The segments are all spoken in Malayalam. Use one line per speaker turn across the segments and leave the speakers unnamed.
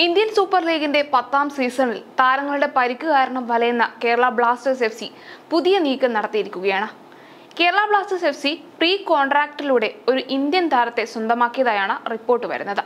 ഇന്ത്യൻ സൂപ്പർ ലീഗിന്റെ പത്താം സീസണിൽ താരങ്ങളുടെ പരിക്ക് കാരണം വലയുന്ന കേരള ബ്ലാസ്റ്റേഴ്സ് എഫ് സി പുതിയ നീക്കം നടത്തിയിരിക്കുകയാണ് Kerala Blasters F C pre കോൺട്രാക്റ്റിലൂടെ ഒരു ഇന്ത്യൻ താരത്തെ സ്വന്തമാക്കിയതായാണ് റിപ്പോർട്ട് വരുന്നത്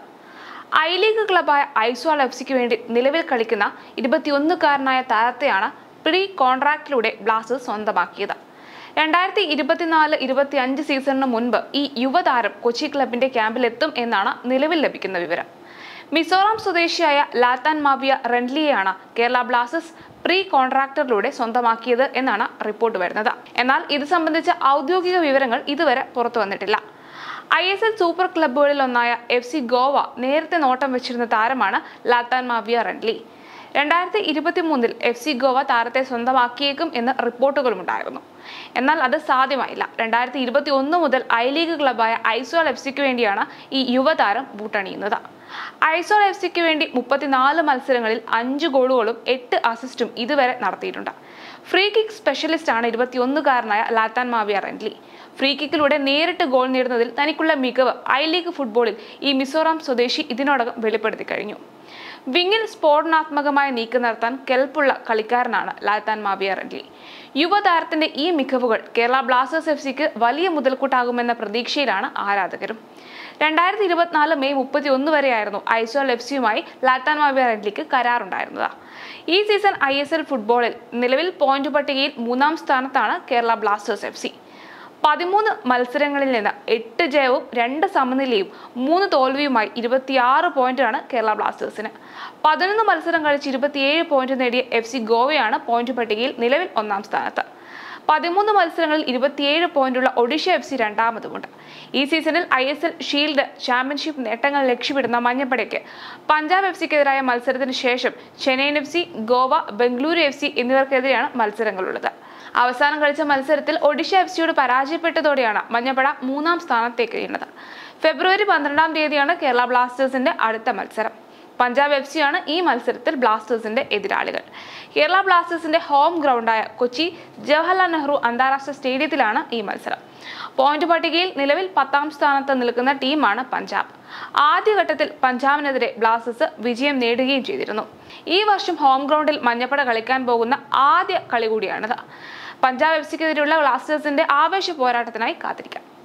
ഐ ലീഗ് ക്ലബായ ഐസ്വാൾ എഫ് സിക്ക് വേണ്ടി നിലവിൽ കളിക്കുന്ന ഇരുപത്തിയൊന്നുകാരനായ താരത്തെയാണ് പ്രീ കോൺട്രാക്റ്റിലൂടെ ബ്ലാസ്റ്റേഴ്സ് സ്വന്തമാക്കിയത് രണ്ടായിരത്തി ഇരുപത്തിനാല് ഇരുപത്തി അഞ്ച് സീസണിന് മുൻപ് ഈ യുവതാരം കൊച്ചി ക്ലബിന്റെ ക്യാമ്പിലെത്തും എന്നാണ് നിലവിൽ ലഭിക്കുന്ന വിവരം മിസോറാം സ്വദേശിയായ ലാത്താൻ മാവിയ റെൻലിയെയാണ് കേരള ബ്ലാസ്റ്റേഴ്സ് പ്രീ കോൺട്രാക്ടറിലൂടെ സ്വന്തമാക്കിയത് എന്നാണ് റിപ്പോർട്ട് വരുന്നത് എന്നാൽ ഇത് സംബന്ധിച്ച ഔദ്യോഗിക വിവരങ്ങൾ ഇതുവരെ പുറത്തു വന്നിട്ടില്ല ഐ എസ് എൽ സൂപ്പർ ക്ലബ്ബുകളിൽ ഒന്നായ എഫ് സി ഗോവ നേരത്തെ നോട്ടം വെച്ചിരുന്ന താരമാണ് ലാത്താൻ മാവിയ റെൻലി രണ്ടായിരത്തി ഇരുപത്തി മൂന്നിൽ എഫ് സി ഗോവ താരത്തെ സ്വന്തമാക്കിയേക്കും എന്ന് റിപ്പോർട്ടുകളുമുണ്ടായിരുന്നു എന്നാൽ അത് സാധ്യമായില്ല രണ്ടായിരത്തി ഇരുപത്തി ഒന്ന് മുതൽ ഐ ലീഗ് ക്ലബായ ഐസോൾ എഫ് സിക്ക് വേണ്ടിയാണ് ഈ യുവതാരം ബൂട്ടണിയുന്നത് ഐസോൾ എഫ് സിക്ക് വേണ്ടി മുപ്പത്തിനാല് മത്സരങ്ങളിൽ അഞ്ച് ഗോളുകളും എട്ട് അസിസ്റ്റും ഇതുവരെ നടത്തിയിട്ടുണ്ട് ഫ്രീ കിക്ക് സ്പെഷ്യലിസ്റ്റ് ആണ് ഇരുപത്തിയൊന്നുകാരനായ ലാത്താൻ മാവിയ റെൻലി ഫ്രീ കിക്കിലൂടെ നേരിട്ട് ഗോൾ നേടുന്നതിൽ തനിക്കുള്ള മികവ് ഐ ലീഗ് ഫുട്ബോളിൽ ഈ മിസോറാം സ്വദേശി ഇതിനോടകം വെളിപ്പെടുത്തി കഴിഞ്ഞു വിങ്ങിൽ സ്ഫോടനാത്മകമായ നീക്കം നടത്താൻ കെൽപ്പുള്ള കളിക്കാരനാണ് ലാത്താൻ മാവിയ റെഡ്ലി യുവതാരത്തിന്റെ ഈ മികവുകൾ കേരള ബ്ലാസ്റ്റേഴ്സ് എഫ് സിക്ക് വലിയ മുതൽക്കൂട്ടാകുമെന്ന പ്രതീക്ഷയിലാണ് ആരാധകരും രണ്ടായിരത്തി ഇരുപത്തിനാല് മെയ് മുപ്പത്തി ഒന്ന് വരെയായിരുന്നു ഐസോൾ എഫ് സിയുമായി ലാത്താൻ മാവിയ റെഡ്ലിക്ക് കരാറുണ്ടായിരുന്നത് ഈ സീസൺ ഐ എസ് എൽ ഫുട്ബോളിൽ നിലവിൽ പോയിന്റ് പട്ടികയിൽ മൂന്നാം സ്ഥാനത്താണ് കേരള ബ്ലാസ്റ്റേഴ്സ് എഫ് സി പതിമൂന്ന് മത്സരങ്ങളിൽ നിന്ന് എട്ട് ജയവും രണ്ട് സമനിലയും മൂന്ന് തോൽവിയുമായി ഇരുപത്തിയാറ് പോയിന്റാണ് കേരള ബ്ലാസ്റ്റേഴ്സിന് പതിനൊന്ന് മത്സരം കളിച്ച് ഇരുപത്തിയേഴ് പോയിന്റ് നേടിയ എഫ് സി ഗോവയാണ് പോയിന്റ് പട്ടികയിൽ നിലവിൽ ഒന്നാം സ്ഥാനത്ത് പതിമൂന്ന് മത്സരങ്ങളിൽ ഇരുപത്തിയേഴ് പോയിന്റുള്ള ഒഡീഷ എഫ് സി രണ്ടാമതുമുണ്ട് ഈ സീസണിൽ I S L shield championship നേട്ടങ്ങൾ ലക്ഷ്യമിടുന്ന മഞ്ഞപ്പടയ്ക്ക് പഞ്ചാബ് എഫ് സിക്കെതിരായ മത്സരത്തിന് ശേഷം Chennaiyin F C Goa Bengaluru F C എന്നിവർക്കെതിരെയാണ് മത്സരങ്ങളുള്ളത് അവസാനം കളിച്ച മത്സരത്തിൽ ഒഡീഷ എഫ് സിയോട് പരാജയപ്പെട്ടതോടെയാണ് മഞ്ഞപ്പട മൂന്നാം സ്ഥാനത്തേക്ക് വീണത് ഫെബ്രുവരി പന്ത്രണ്ടാം തീയതിയാണ് കേരള ബ്ലാസ്റ്റേഴ്സിന്റെ അടുത്ത മത്സരം പഞ്ചാബ് എഫ് സിയാണ് ഈ മത്സരത്തിൽ ബ്ലാസ്റ്റേഴ്സിന്റെ എതിരാളികൾ കേരള ബ്ലാസ്റ്റേഴ്സിന്റെ ഹോം ഗ്രൗണ്ടായ കൊച്ചി ജവഹർലാൽ നെഹ്റു അന്താരാഷ്ട്ര സ്റ്റേഡിയത്തിലാണ് ഈ മത്സരം പോയിന്റ് പട്ടികയിൽ നിലവിൽ പത്താം സ്ഥാനത്ത് നിൽക്കുന്ന ടീമാണ് പഞ്ചാബ് ആദ്യഘട്ടത്തിൽ പഞ്ചാബിനെതിരെ ബ്ലാസ്റ്റേഴ്സ് വിജയം നേടുകയും ചെയ്തിരുന്നു ഈ വർഷം ഹോം ഗ്രൗണ്ടിൽ മഞ്ഞപ്പട കളിക്കാൻ പോകുന്ന ആദ്യ കളി കൂടിയാണിത് പഞ്ചാബ് എഫ് സിക്കെതിരെയുള്ള ബ്ലാസ്റ്റേഴ്സിന്റെ ആവേശ പോരാട്ടത്തിനായി കാത്തിരിക്കാം